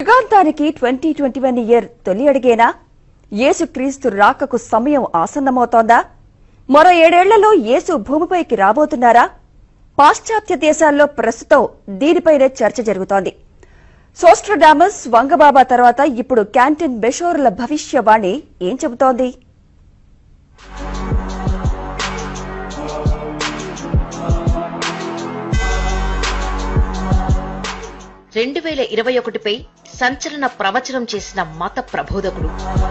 యుగాంతానికి twenty twenty one year తొలి అడిగేనా యేసుక్రీస్తు రాకకు సమయం ఆసన్నమవుతోందా మరో ఏడేళ్లలో యేసు భూమిపైకి రాబోతున్నారా పాశ్చాత్య దేశాల్లో ప్రస్తుతం దీనిపైనే చర్చ జరుగుతోంది సోస్ట్రడామస్ వంగబాబా తర్వాత ఇప్పుడు క్యాంటీన్ బెషోర్ల భవిష్యవాణి ఏం చెబుతోంది రెండు వేల ఇరవై ఒకటిపై సంచలన ప్రవచనం చేసిన మత ప్రబోధకుడు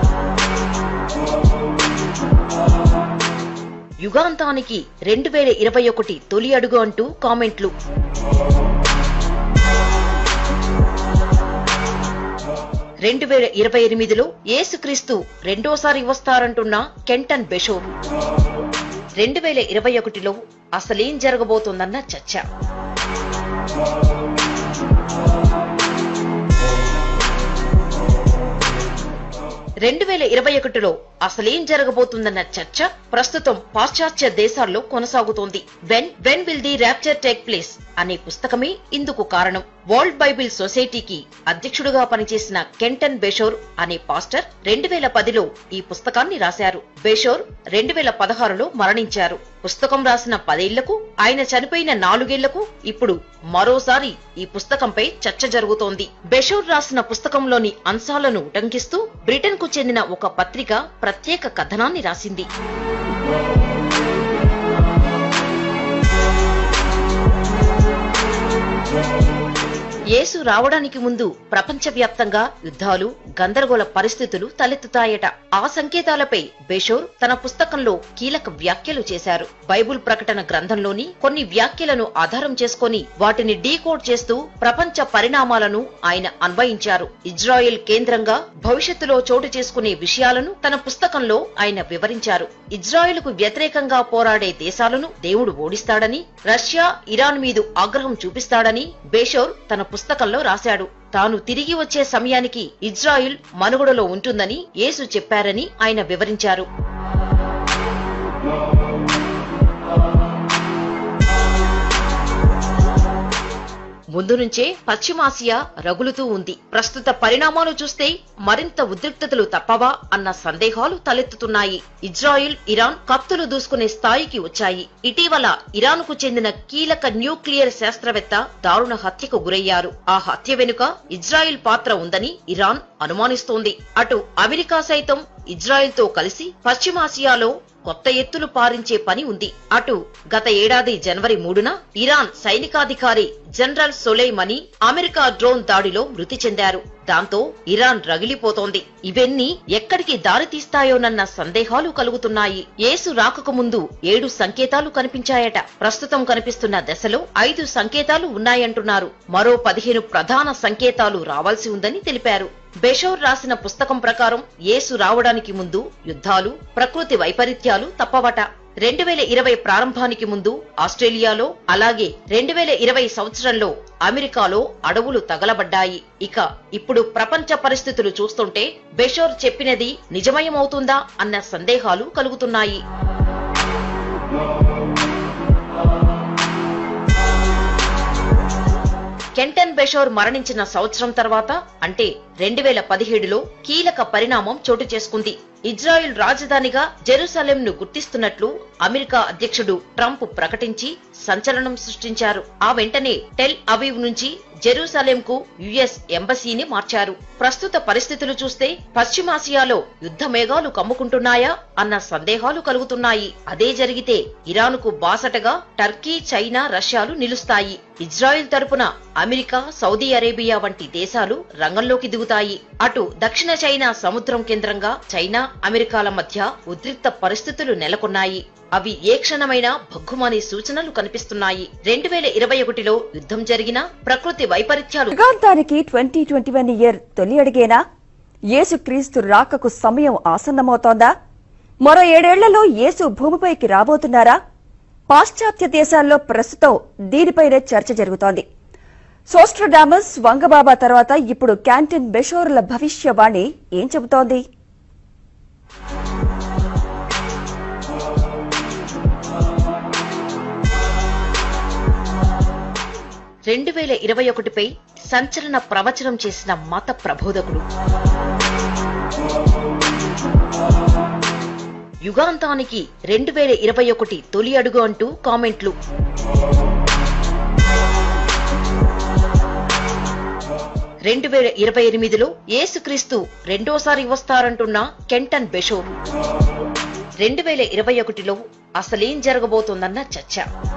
యుగాంతానికి రెండు వేల ఇరవై ఒకటి తొలి అడుగు అంటూ కామెంట్లు రెండు వేల ఇరవై ఎనిమిదిలో యేసుక్రీస్తు రెండోసారి వస్తారంటున్న కెంటన్ బెషోర్ రెండు వేల ఇరవై ఒకటిలో అసలేం జరగబోతోందన్న చర్చ రెండు వేల ఇరవై ఒకటిలో అసలేం జరగబోతుందన్న చర్చ ప్రస్తుతం పాశ్చాత్య దేశాల్లో కొనసాగుతోంది when when will the rapture take place అనే పుస్తకమే ఇందుకు కారణం వరల్డ్ బైబిల్ సొసైటీకి అధ్యక్షుడుగా పనిచేసిన కెంటన్ బెషోర్ అనే పాస్టర్ రెండు వేల పదిలో ఈ పుస్తకాన్ని రాశారు బెషోర్ రెండు వేల పదహారులో మరణించారు పుస్తకం రాసిన పదేళ్లకు ఆయన చనిపోయిన నాలుగేళ్లకు ఇప్పుడు మరోసారి ఈ పుస్తకంపై చర్చ జరుగుతోంది బెషోర్ రాసిన పుస్తకంలోని అంశాలను ఉటంకిస్తూ బ్రిటన్ కు చెందిన ఒక పత్రిక ప్రత్యేక కథనాన్ని రాసింది యేసు రావడానికి ముందు ప్రపంచవ్యాప్తంగా యుద్ధాలు గందరగోళ పరిస్థితులు తలెత్తుతాయట ఆ సంకేతాలపై బెషోర్ తన పుస్తకంలో కీలక వ్యాఖ్యలు చేశారు బైబుల్ ప్రకటన గ్రంథంలోని కొన్ని వ్యాఖ్యలను ఆధారం చేసుకొని వాటిని డీకోడ్ చేస్తూ ప్రపంచ పరిణామాలను ఆయన అన్వయించారు ఇజ్రాయెల్ కేంద్రంగా భవిష్యత్తులో చోటు చేసుకునే విషయాలను తన పుస్తకంలో ఆయన వివరించారు ఇజ్రాయెల్కు వ్యతిరేకంగా పోరాడే దేశాలను దేవుడు ఓడిస్తాడని రష్యా ఇరాన్ మీద ఆగ్రహం చూపిస్తాడని బేషోర్ తన పుస్తకంలో రాశాడు తాను తిరిగి వచ్చే సమయానికి ఇజ్రాయిల్ మనుగడలో ఉంటుందని యేసు చెప్పారని ఆయన వివరించారు ముందు నుంచే పశ్చిమాసియా రగులుతూ ఉంది ప్రస్తుత పరిణామాలు చూస్తే మరింత ఉద్రిక్తతలు తప్పవా అన్న సందేహాలు తలెత్తుతున్నాయి ఇజ్రాయిల్ ఇరాన్ కత్తులు దూసుకునే స్థాయికి వచ్చాయి ఇటీవల ఇరాన్ కు చెందిన కీలక న్యూక్లియర్ శాస్త్రవేత్త దారుణ హత్యకు గురయ్యారు ఆ హత్య వెనుక ఇజ్రాయిల్ పాత్ర ఉందని ఇరాన్ అనుమానిస్తోంది అటు అమెరికా సైతం ఇజ్రాయిల్ తో కలిసి పశ్చిమాసియాలో కొత్త ఎత్తులు పారించే పని ఉంది అటు గత ఏడాది జనవరి మూడున ఇరాన్ సైనికాధికారి జనరల్ సొలైమనీ అమెరికా డ్రోన్ దాడిలో మృతి చెందారు దాంతో ఇరాన్ రగిలిపోతోంది ఇవన్నీ ఎక్కడికి దారితీస్తాయోనన్న సందేహాలు కలుగుతున్నాయి యేసు రాకకు ముందు ఏడు సంకేతాలు కనిపించాయట ప్రస్తుతం కనిపిస్తున్న దశలో ఐదు సంకేతాలు ఉన్నాయంటున్నారు మరో పదిహేను ప్రధాన సంకేతాలు రావాల్సి ఉందని తెలిపారు బెషోర్ రాసిన పుస్తకం ప్రకారం యేసు రావడానికి ముందు యుద్ధాలు ప్రకృతి వైపరీత్యాలు తప్పవట రెండు వేల ఇరవై ప్రారంభానికి ముందు ఆస్ట్రేలియాలో అలాగే రెండు వేల ఇరవై సంవత్సరంలో అమెరికాలో అడవులు తగలబడ్డాయి ఇక ఇప్పుడు ప్రపంచ పరిస్థితులు చూస్తుంటే బెషోర్ చెప్పినది నిజమయమవుతుందా అన్న సందేహాలు కలుగుతున్నాయి కెంటన్ బెషోర్ మరణించిన సంవత్సరం తర్వాత అంటే రెండు వేల పదిహేడులో కీలక పరిణామం చోటు చేసుకుంది ఇజ్రాయెల్ రాజధానిగా జెరూసలేం ను గుర్తిస్తున్నట్లు అమెరికా అధ్యక్షుడు ట్రంప్ ప్రకటించి సంచలనం సృష్టించారు ఆ వెంటనే టెల్ అవీవ్ నుంచి జెరూసలేం కు యుఎస్ ఎంబసీని మార్చారు ప్రస్తుత పరిస్థితులు చూస్తే పశ్చిమాసియాలో యుద్ధ మేఘాలు కమ్ముకుంటున్నాయా అన్న సందేహాలు కలుగుతున్నాయి అదే జరిగితే ఇరాన్ కు బాసటగా టర్కీ చైనా రష్యాలు నిలుస్తాయి ఇజ్రాయెల్ తరపున అమెరికా సౌదీ అరేబియా వంటి దేశాలు రంగంలోకి దిగుతాయి అటు దక్షిణ చైనా సముద్రం కేంద్రంగా చైనా అమెరికాల మధ్య ఉద్రిక్త పరిస్థితులు నెలకొన్నాయి అవి ఏ క్షణమైనా భగ్గుమనే సూచనలు కనిపిస్తున్నాయి రెండు వేల ఇరవై ఒకటిలో యుద్ధం జరిగినా ప్రకృతి వైపరీత్యాలు యుగాంతానికి ట్వంటీ ట్వంటీ వన్ ఇయర్ తొలి అడిగేనా యేసుక్రీస్తు రాకకు సమయం ఆసన్నమవుతోందా మరో ఏడేళ్లలో యేసు భూమిపైకి రాబోతున్నారా పాశ్చాత్య దేశాల్లో ప్రస్తుతం దీనిపైనే చర్చ జరుగుతోంది సోస్ట్రడామస్ వంగబాబా తర్వాత ఇప్పుడు క్యాంటీన్ బెషోర్ల భవిష్యవాణి ఏం చెబుతోంది రెండు వేల ఇరవై ఒకటిపై సంచలన ప్రవచనం చేసిన మత ప్రబోధకుడు యుగాంతానికి రెండు వేల ఇరవై ఒకటి తొలి అడుగు అంటూ కామెంట్లు రెండు వేల ఇరవై ఎనిమిదిలో యేసుక్రీస్తు రెండోసారి వస్తారంటున్న కెంటన్ బెషోర్ రెండు వేల ఇరవై ఒకటిలో అసలేం జరగబోతోందన్న చర్చ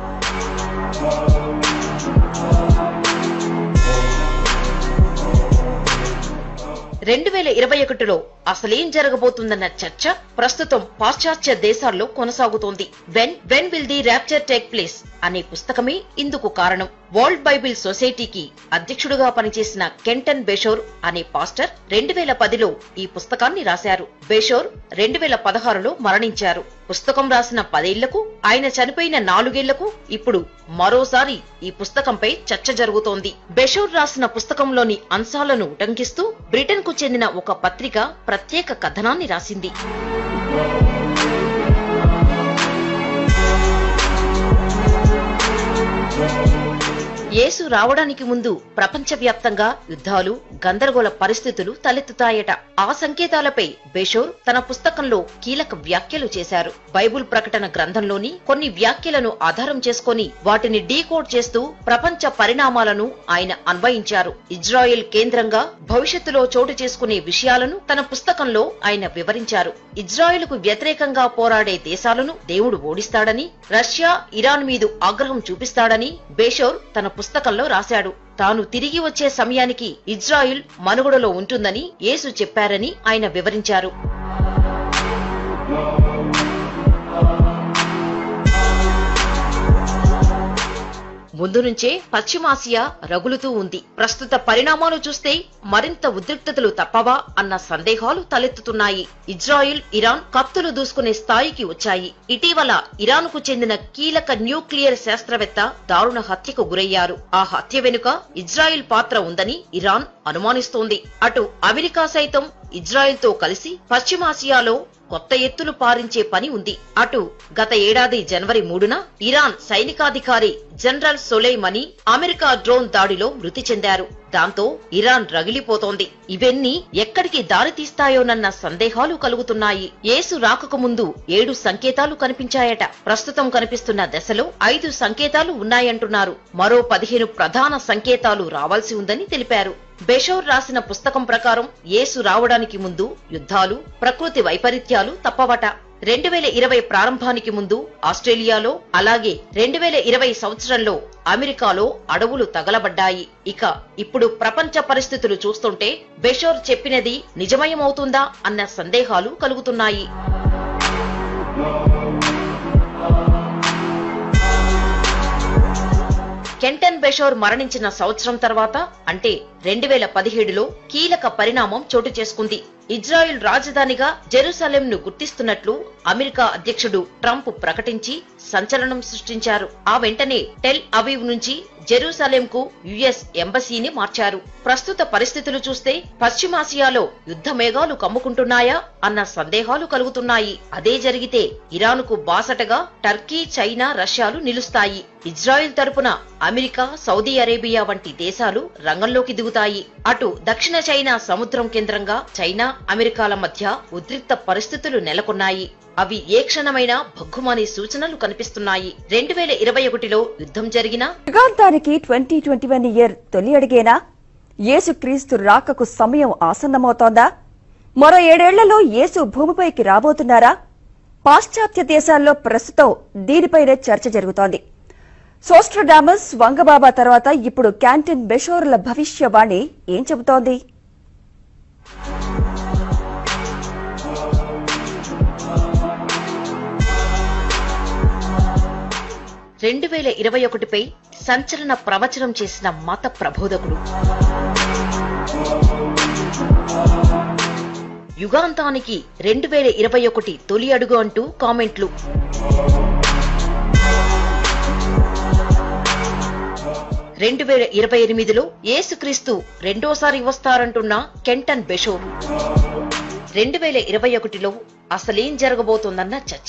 రెండు వేల ఇరవై ఒకటిలో అసలేం జరగబోతుందన్న చర్చ ప్రస్తుతం పాశ్చాత్య దేశాల్లో కొనసాగుతోంది when when will the rapture take place అనే పుస్తకమే ఇందుకు కారణం వరల్డ్ బైబిల్ సొసైటీకి అధ్యక్షుడుగా పనిచేసిన కెంటన్ బెషోర్ అనే పాస్టర్ రెండు వేల పదిలో ఈ పుస్తకాన్ని రాశారు బెషోర్ రెండు వేల పదహారులో మరణించారు పుస్తకం రాసిన పదేళ్లకు ఆయన చనిపోయిన నాలుగేళ్లకు ఇప్పుడు మరోసారి ఈ పుస్తకంపై చర్చ జరుగుతోంది బెషోర్ రాసిన పుస్తకంలోని అంశాలను ఉటంకిస్తూ బ్రిటన్ కు చెందిన ఒక పత్రిక ప్రత్యేక కథనాన్ని రాసింది యేసు రావడానికి ముందు ప్రపంచవ్యాప్తంగా యుద్ధాలు గందరగోళ పరిస్థితులు తలెత్తుతాయట ఆ సంకేతాలపై బెషోర్ తన పుస్తకంలో కీలక వ్యాఖ్యలు చేశారు బైబుల్ ప్రకటన గ్రంథంలోని కొన్ని వ్యాఖ్యలను ఆధారం చేసుకొని వాటిని డీకోడ్ చేస్తూ ప్రపంచ పరిణామాలను ఆయన అన్వయించారు ఇజ్రాయెల్ కేంద్రంగా భవిష్యత్తులో చోటు చేసుకునే విషయాలను తన పుస్తకంలో ఆయన వివరించారు ఇజ్రాయెల్కు వ్యతిరేకంగా పోరాడే దేశాలను దేవుడు ఓడిస్తాడని రష్యా ఇరాన్ మీద ఆగ్రహం చూపిస్తాడని బేషోర్ తన పుస్తకంలో రాశాడు తాను తిరిగి వచ్చే సమయానికి ఇజ్రాయిల్ మనుగడలో ఉంటుందని యేసు చెప్పారని ఆయన వివరించారు ముందు నుంచే పశ్చిమాసియా రగులుతూ ఉంది ప్రస్తుత పరిణామాలు చూస్తే మరింత ఉద్రిక్తతలు తప్పవా అన్న సందేహాలు తలెత్తుతున్నాయి ఇజ్రాయిల్ ఇరాన్ కత్తులు దూసుకునే స్థాయికి వచ్చాయి ఇటీవల ఇరాన్ కు చెందిన కీలక న్యూక్లియర్ శాస్త్రవేత్త దారుణ హత్యకు గురయ్యారు ఆ హత్య వెనుక ఇజ్రాయిల్ పాత్ర ఉందని ఇరాన్ అనుమానిస్తోంది అటు అమెరికా సైతం ఇజ్రాయెల్ తో కలిసి పశ్చిమాసియాలో కొత్త ఎత్తులు పారించే పని ఉంది అటు గత ఏడాది జనవరి మూడున ఇరాన్ సైనికాధికారి జనరల్ సొలైమనీ అమెరికా డ్రోన్ దాడిలో మృతి చెందారు దాంతో ఇరాన్ రగిలిపోతోంది ఇవన్నీ ఎక్కడికి దారి తీస్తాయోనన్న సందేహాలు కలుగుతున్నాయి యేసు రాకకు ముందు ఏడు సంకేతాలు కనిపించాయట ప్రస్తుతం కనిపిస్తున్న దశలో ఐదు సంకేతాలు ఉన్నాయంటున్నారు మరో పదిహేను ప్రధాన సంకేతాలు రావాల్సి ఉందని తెలిపారు బెషోర్ రాసిన పుస్తకం ప్రకారం యేసు రావడానికి ముందు యుద్ధాలు ప్రకృతి వైపరీత్యాలు తప్పవట రెండు వేల ఇరవై ప్రారంభానికి ముందు ఆస్ట్రేలియాలో అలాగే రెండు వేల ఇరవై సంవత్సరంలో అమెరికాలో అడవులు తగలబడ్డాయి ఇక ఇప్పుడు ప్రపంచ పరిస్థితులు చూస్తుంటే బెషోర్ చెప్పినది నిజమయమవుతుందా అన్న సందేహాలు కలుగుతున్నాయి కెంటన్ బెషోర్ మరణించిన సంవత్సరం తర్వాత అంటే రెండు వేల పదిహేడులో కీలక పరిణామం చోటు చేసుకుంది ఇజ్రాయెల్ రాజధానిగా జెరూసలేం ను గుర్తిస్తున్నట్లు అమెరికా అధ్యక్షుడు ట్రంప్ ప్రకటించి సంచలనం సృష్టించారు ఆ వెంటనే టెల్ అవీవ్ నుంచి జెరూసలేం కు యుఎస్ ఎంబసీని మార్చారు ప్రస్తుత పరిస్థితులు చూస్తే పశ్చిమాసియాలో యుద్ధ మేఘాలు కమ్ముకుంటున్నాయా అన్న సందేహాలు కలుగుతున్నాయి అదే జరిగితే ఇరాన్కు బాసటగా టర్కీ చైనా రష్యాలు నిలుస్తాయి ఇజ్రాయెల్ తరపున అమెరికా సౌదీ అరేబియా వంటి దేశాలు రంగంలోకి దిగుతాయి అటు దక్షిణ చైనా సముద్రం కేంద్రంగా చైనా అమెరికాల మధ్య ఉద్రిక్త పరిస్థితులు నెలకొన్నాయి అవి ఏ క్షణమైనా భగ్గుమనే సూచనలు కనిపిస్తున్నాయి రెండు వేల ఇరవై ఒకటిలో యుద్ధం జరిగినా యుగాంతానికి ట్వంటీ ట్వంటీ వన్ ఇయర్ తొలి అడిగేనా యేసుక్రీస్తు రాకకు సమయం ఆసన్నమవుతోందా మరో ఏడేళ్లలో యేసు భూమిపైకి రాబోతున్నారా పాశ్చాత్య దేశాల్లో ప్రస్తుతం దీనిపైనే చర్చ జరుగుతోంది సోస్ట్రడామస్ వంగబాబా తర్వాత ఇప్పుడు క్యాంటీన్ బెషోర్ల భవిష్యవాణి ఏం చెబుతోంది రెండు వేల ఇరవై ఒకటిపై సంచలన ప్రవచనం చేసిన మత ప్రబోధకుడు యుగాంతానికి రెండు వేల ఇరవై ఒకటి తొలి అడుగు అంటూ కామెంట్లు రెండు వేల ఇరవై ఎనిమిదిలో యేసుక్రీస్తు రెండోసారి వస్తారంటున్న కెంటన్ బెషోర్ రెండు వేల ఇరవై ఒకటిలో అసలేం జరగబోతోందన్న చర్చ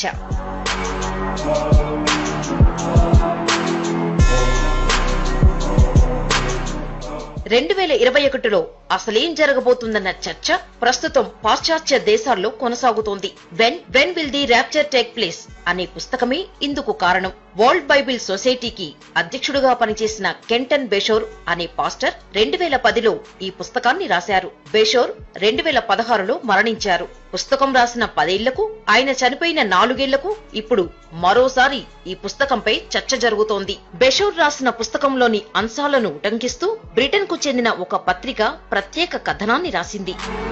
రెండు వేల ఇరవై ఒకటిలో అసలేం జరగబోతుందన్న చర్చ ప్రస్తుతం పాశ్చాత్య దేశాల్లో కొనసాగుతోంది when when will the rapture take place అనే పుస్తకమే ఇందుకు కారణం వరల్డ్ బైబిల్ సొసైటీకి అధ్యక్షుడుగా పనిచేసిన కెంటన్ బెషోర్ అనే పాస్టర్ రెండు వేల పదిలో ఈ పుస్తకాన్ని రాశారు బెషోర్ రెండు వేల పదహారులో మరణించారు పుస్తకం రాసిన పదేళ్లకు ఆయన చనిపోయిన నాలుగేళ్లకు ఇప్పుడు మరోసారి ఈ పుస్తకంపై చర్చ జరుగుతోంది బెషోర్ రాసిన పుస్తకంలోని అంశాలను ఉటంకిస్తూ బ్రిటన్ కు చెందిన ఒక పత్రిక ప్రత్యేక కథనాన్ని రాసింది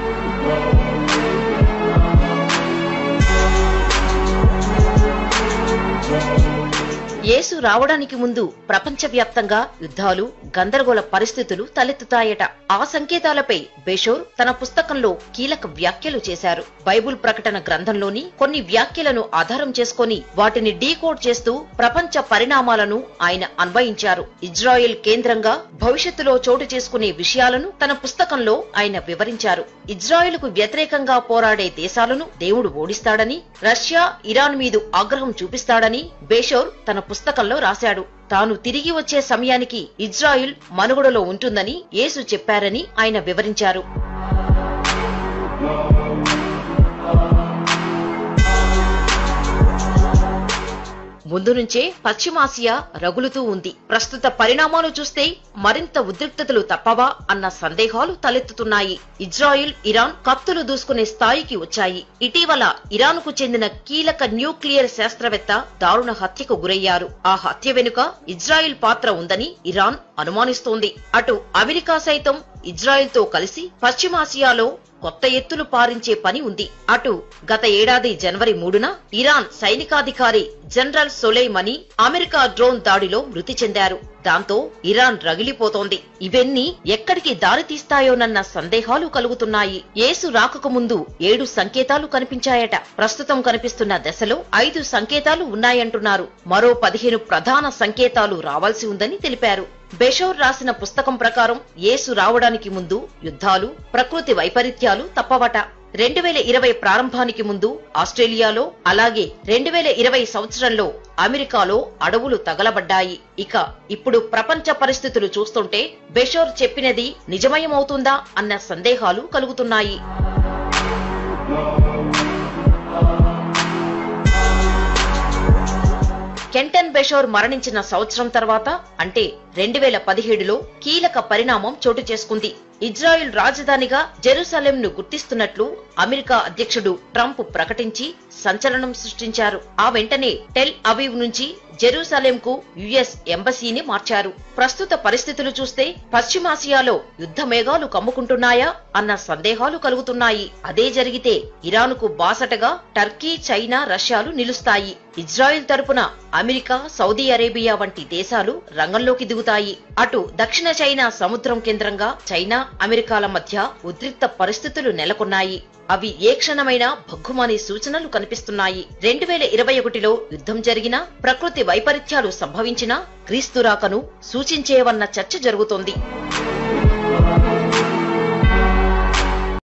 యేసు రావడానికి ముందు ప్రపంచవ్యాప్తంగా యుద్ధాలు గందరగోళ పరిస్థితులు తలెత్తుతాయట ఆ సంకేతాలపై బెషోర్ తన పుస్తకంలో కీలక వ్యాఖ్యలు చేశారు బైబుల్ ప్రకటన గ్రంథంలోని కొన్ని వ్యాఖ్యలను ఆధారం చేసుకొని వాటిని డీకోడ్ చేస్తూ ప్రపంచ పరిణామాలను ఆయన అన్వయించారు ఇజ్రాయెల్ కేంద్రంగా భవిష్యత్తులో చోటు చేసుకునే విషయాలను తన పుస్తకంలో ఆయన వివరించారు ఇజ్రాయెల్కు వ్యతిరేకంగా పోరాడే దేశాలను దేవుడు ఓడిస్తాడని రష్యా ఇరాన్ మీద ఆగ్రహం చూపిస్తాడని బేషోర్ తన పుస్తకంలో రాశాడు తాను తిరిగి వచ్చే సమయానికి ఇజ్రాయిల్ మనుగడలో ఉంటుందని యేసు చెప్పారని ఆయన వివరించారు ముందు నుంచే పశ్చిమాసియా రగులుతూ ఉంది ప్రస్తుత పరిణామాలు చూస్తే మరింత ఉద్రిక్తతలు తప్పవా అన్న సందేహాలు తలెత్తుతున్నాయి ఇజ్రాయిల్ ఇరాన్ కత్తులు దూసుకునే స్థాయికి వచ్చాయి ఇటీవల ఇరాన్ కు చెందిన కీలక న్యూక్లియర్ శాస్త్రవేత్త దారుణ హత్యకు గురయ్యారు ఆ హత్య వెనుక ఇజ్రాయిల్ పాత్ర ఉందని ఇరాన్ అనుమానిస్తోంది అటు అమెరికా సైతం ఇజ్రాయెల్ తో కలిసి పశ్చిమాసియాలో కొత్త ఎత్తులు పారించే పని ఉంది అటు గత ఏడాది జనవరి మూడున ఇరాన్ సైనికాధికారి జనరల్ సొలైమనీ అమెరికా డ్రోన్ దాడిలో మృతి చెందారు దాంతో ఇరాన్ రగిలిపోతోంది ఇవన్నీ ఎక్కడికి దారితీస్తాయోనన్న సందేహాలు కలుగుతున్నాయి యేసు రాకకు ముందు ఏడు సంకేతాలు కనిపించాయట ప్రస్తుతం కనిపిస్తున్న దశలో ఐదు సంకేతాలు ఉన్నాయంటున్నారు మరో పదిహేను ప్రధాన సంకేతాలు రావాల్సి ఉందని తెలిపారు బెషోర్ రాసిన పుస్తకం ప్రకారం యేసు రావడానికి ముందు యుద్ధాలు ప్రకృతి వైపరీత్యాలు తప్పవట రెండు వేల ఇరవై ప్రారంభానికి ముందు ఆస్ట్రేలియాలో అలాగే రెండు వేల ఇరవై సంవత్సరంలో అమెరికాలో అడవులు తగలబడ్డాయి ఇక ఇప్పుడు ప్రపంచ పరిస్థితులు చూస్తుంటే బెషోర్ చెప్పినది నిజమయమవుతుందా అన్న సందేహాలు కలుగుతున్నాయి కెంటన్ బెషోర్ మరణించిన సంవత్సరం తర్వాత అంటే రెండు వేల పదిహేడులో కీలక పరిణామం చోటు చేసుకుంది ఇజ్రాయెల్ రాజధానిగా జెరూసలేం ను గుర్తిస్తున్నట్లు అమెరికా అధ్యక్షుడు ట్రంప్ ప్రకటించి సంచలనం సృష్టించారు ఆ వెంటనే టెల్ అవీవ్ నుంచి జెరూసలేం కు యుఎస్ ఎంబసీని మార్చారు ప్రస్తుత పరిస్థితులు చూస్తే పశ్చిమాసియాలో యుద్ధ మేఘాలు కమ్ముకుంటున్నాయా అన్న సందేహాలు కలుగుతున్నాయి అదే జరిగితే ఇరాన్కు బాసటగా టర్కీ చైనా రష్యాలు నిలుస్తాయి ఇజ్రాయెల్ తరపున అమెరికా సౌదీ అరేబియా వంటి దేశాలు రంగంలోకి దిగుతాయి అటు దక్షిణ చైనా సముద్రం కేంద్రంగా చైనా అమెరికాల మధ్య ఉద్రిక్త పరిస్థితులు నెలకొన్నాయి అవి ఏ క్షణమైనా భగ్గుమనే సూచనలు కనిపిస్తున్నాయి రెండు వేల ఇరవై ఒకటిలో యుద్ధం జరిగినా ప్రకృతి వైపరీత్యాలు సంభవించినా క్రీస్తురాకను సూచించేవన్న చర్చ జరుగుతోంది